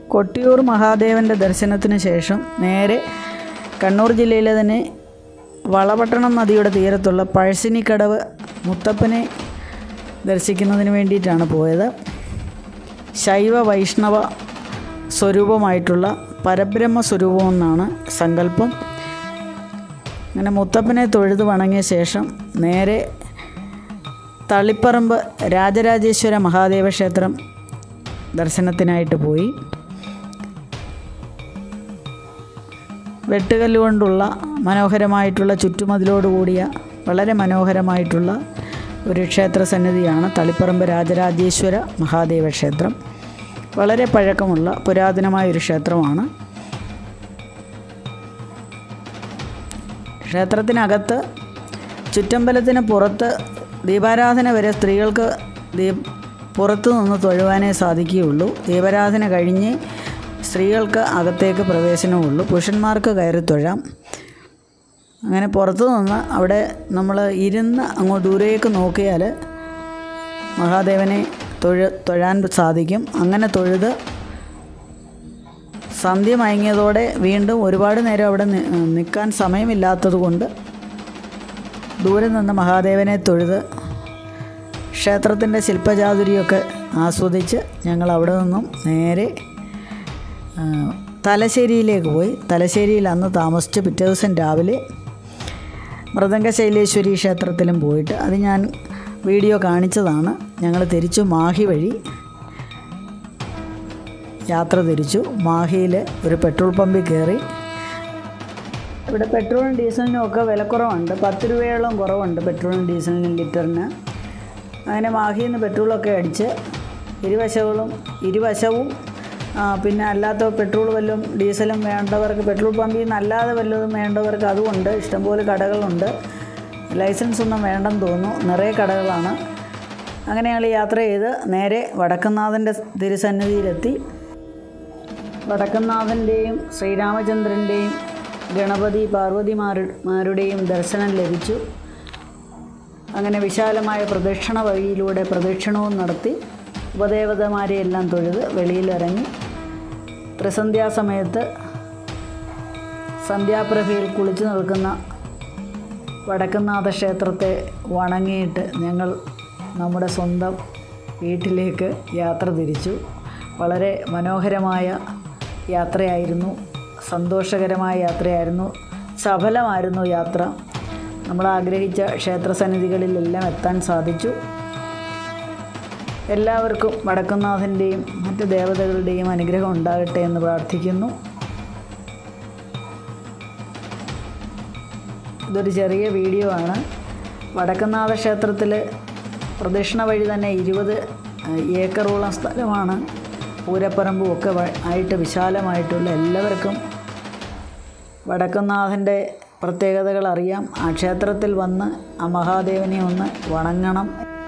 കൊട്ടിയൂർ മഹാദേവൻ്റെ ദർശനത്തിന് ശേഷം നേരെ കണ്ണൂർ ജില്ലയിലെ തന്നെ വളപട്ടണം നദിയുടെ തീരത്തുള്ള പഴശ്ശിനിക്കടവ് മുത്തപ്പനെ ദർശിക്കുന്നതിന് വേണ്ടിയിട്ടാണ് പോയത് ശൈവ വൈഷ്ണവ സ്വരൂപമായിട്ടുള്ള പരബ്രഹ്മ സ്വരൂപമെന്നാണ് സങ്കല്പം അങ്ങനെ മുത്തപ്പനെ തൊഴുത് വണങ്ങിയ ശേഷം നേരെ തളിപ്പറമ്പ് രാജരാജേശ്വര മഹാദേവ ക്ഷേത്രം ദർശനത്തിനായിട്ട് പോയി വെട്ടുകല്ല് കൊണ്ടുള്ള മനോഹരമായിട്ടുള്ള ചുറ്റുമതിലോടുകൂടിയ വളരെ മനോഹരമായിട്ടുള്ള ഒരു ക്ഷേത്ര സന്നിധിയാണ് തളിപ്പറമ്പ് രാജരാജേശ്വര മഹാദേവ ക്ഷേത്രം വളരെ പഴക്കമുള്ള പുരാതനമായ ഒരു ക്ഷേത്രമാണ് ക്ഷേത്രത്തിനകത്ത് ചുറ്റമ്പലത്തിന് പുറത്ത് ദീപാരാധന വരെ സ്ത്രീകൾക്ക് ദീപ് പുറത്തു നിന്ന് തൊഴുവാനേ സാധിക്കുകയുള്ളൂ ദീപാരാധന കഴിഞ്ഞ് സ്ത്രീകൾക്ക് അകത്തേക്ക് പ്രവേശനമുള്ളൂ പുരുഷന്മാർക്ക് കയറി തൊഴാം അങ്ങനെ പുറത്തു നിന്ന് അവിടെ നമ്മൾ ഇരുന്ന് അങ്ങോട്ട് ദൂരേക്ക് നോക്കിയാൽ മഹാദേവനെ തൊഴ തൊഴാൻ സാധിക്കും അങ്ങനെ തൊഴുത് സന്ധ്യ മയങ്ങിയതോടെ വീണ്ടും ഒരുപാട് നേരം അവിടെ നി- നിൽക്കാൻ സമയമില്ലാത്തത് കൊണ്ട് ദൂരെ നിന്ന് മഹാദേവനെ തൊഴുത് ക്ഷേത്രത്തിൻ്റെ ശില്പചാതുരിയൊക്കെ ആസ്വദിച്ച് ഞങ്ങൾ അവിടെ നിന്നും നേരെ ആ, തലശ്ശേരിയിലേക്ക് പോയി തലശ്ശേരിയിൽ അന്ന് താമസിച്ച് പിറ്റേ ദിവസം രാവിലെ മൃദംഗശൈലേശ്വരി ക്ഷേത്രത്തിലും പോയിട്ട് അത് ഞാൻ വീഡിയോ കാണിച്ചതാണ് ഞങ്ങൾ തിരിച്ചു മാഹി വഴി യാത്ര തിരിച്ചു മാഹിയിൽ ഒരു പെട്രോൾ പമ്പിൽ കയറി ഇവിടെ പെട്രോളും ഡീസലിനും ഒക്കെ വിലക്കുറവുണ്ട് പത്ത് രൂപയോളം കുറവുണ്ട് പെട്രോളും ഡീസലിനും ലിറ്ററിന് അങ്ങനെ മാഹിയിൽ നിന്ന് പെട്രോളൊക്കെ അടിച്ച് ഇരുവശങ്ങളും ഇരുവശവും ആ, പിന്നെ അല്ലാത്ത പെട്രോൾ വല്ലതും ഡീസലും വേണ്ടവർക്ക് പെട്രോൾ പമ്പിൽ നിന്ന് അല്ലാതെ വല്ലതും വേണ്ടവർക്ക് അതുമുണ്ട് ഇഷ്ടംപോലെ കടകളുണ്ട് ലൈസൻസ് ഒന്നും വേണ്ടെന്ന് തോന്നുന്നു നിറയെ കടകളാണ് അങ്ങനെ ഞങ്ങൾ യാത്ര ചെയ്ത് നേരെ വടക്കുന്നാഥൻ്റെ തിരുസന്നിധിയിലെത്തി വടക്കുന്നാഥൻ്റെയും ശ്രീരാമചന്ദ്രൻ്റെയും ഗണപതി പാർവതിമാരുടെയും ദർശനം ലഭിച്ചു അങ്ങനെ വിശാലമായ പ്രദക്ഷിണ വഴിയിലൂടെ പ്രദക്ഷിണവും നടത്തി ഉപദേവതമാരെയെല്ലാം തൊഴുത് വെളിയിലിറങ്ങി ത്രിസന്ധ്യാസമയത്ത് സന്ധ്യാപ്രഭയിൽ കുളിച്ചു നിൽക്കുന്ന വടക്കുന്നാഥ ക്ഷേത്രത്തെ വണങ്ങിയിട്ട് ഞങ്ങൾ നമ്മുടെ സ്വന്തം വീട്ടിലേക്ക് യാത്ര തിരിച്ചു വളരെ മനോഹരമായ യാത്രയായിരുന്നു സന്തോഷകരമായ യാത്രയായിരുന്നു സഫലമായിരുന്നു യാത്ര നമ്മൾ ആഗ്രഹിച്ച ക്ഷേത്രസന്നിധികളിലെല്ലാം എത്താൻ സാധിച്ചു എല്ലാവർക്കും വടക്കുന്നാഥൻ്റെയും മറ്റ് ദേവതകളുടെയും അനുഗ്രഹം ഉണ്ടാകട്ടെ എന്ന് പ്രാർത്ഥിക്കുന്നു ഇതൊരു ചെറിയ വീഡിയോ ആണ് വടക്കുന്നാഥ ക്ഷേത്രത്തിൽ പ്രദക്ഷിണ വഴി തന്നെ ഇരുപത് ഏക്കറോളം സ്ഥലമാണ് പൂരപ്പറമ്പും ഒക്കെ വ- ആയിട്ട് വിശാലമായിട്ടുള്ള എല്ലാവർക്കും വടക്കുന്നാഥൻ്റെ പ്രത്യേകതകൾ അറിയാം ആ ക്ഷേത്രത്തിൽ വന്ന് ആ മഹാദേവനെ ഒന്ന് വണങ്ങണം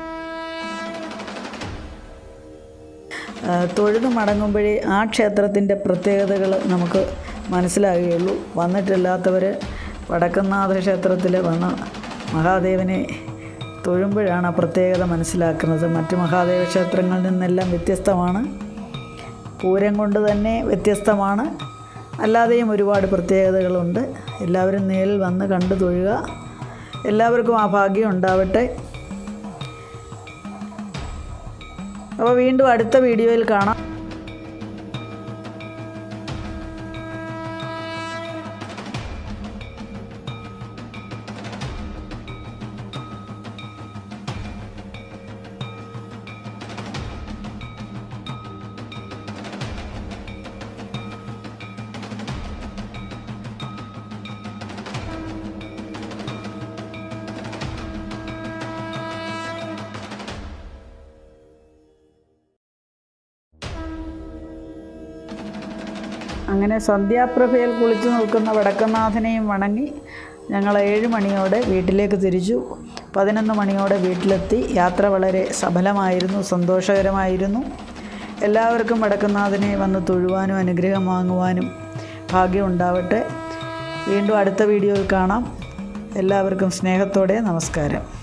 ആ, തൊഴുത് മടങ്ങുമ്പോഴേ ആ ക്ഷേത്രത്തിൻ്റെ പ്രത്യേകതകൾ നമുക്ക് മനസ്സിലാകുകയുള്ളൂ വന്നിട്ടില്ലാത്തവർ വടക്കുന്നാഥ ക്ഷേത്രത്തിൽ വന്ന മഹാദേവനെ തൊഴുമ്പോഴാണ് ആ പ്രത്യേകത മനസ്സിലാക്കുന്നത് മറ്റ് മഹാദേവ ക്ഷേത്രങ്ങളിൽ നിന്നെല്ലാം വ്യത്യസ്തമാണ് പൂരം കൊണ്ട് തന്നെ വ്യത്യസ്തമാണ് അല്ലാതെയും ഒരുപാട് പ്രത്യേകതകളുണ്ട് എല്ലാവരും നേരിൽ വന്ന് കണ്ടു തൊഴുക എല്ലാവർക്കും ആ ഭാഗ്യം ഉണ്ടാവട്ടെ അപ്പോൾ വീണ്ടും അടുത്ത വീഡിയോയിൽ കാണാം അങ്ങനെ സന്ധ്യാപ്രഭയിൽ കുളിച്ചു നിൽക്കുന്ന വടക്കനാഥനെയും വണങ്ങി ഞങ്ങൾ ഏഴ് മണിയോടെ വീട്ടിലേക്ക് തിരിച്ചു പതിനൊന്ന് മണിയോടെ വീട്ടിലെത്തി യാത്ര വളരെ സഫലമായിരുന്നു സന്തോഷകരമായിരുന്നു എല്ലാവർക്കും വടക്കനാഥനെ വന്ന് തൊഴുവാനും അനുഗ്രഹം വാങ്ങുവാനും ഭാഗ്യം ഉണ്ടാവട്ടെ വീണ്ടും അടുത്ത വീഡിയോയിൽ കാണാം എല്ലാവർക്കും സ്നേഹത്തോടെ നമസ്കാരം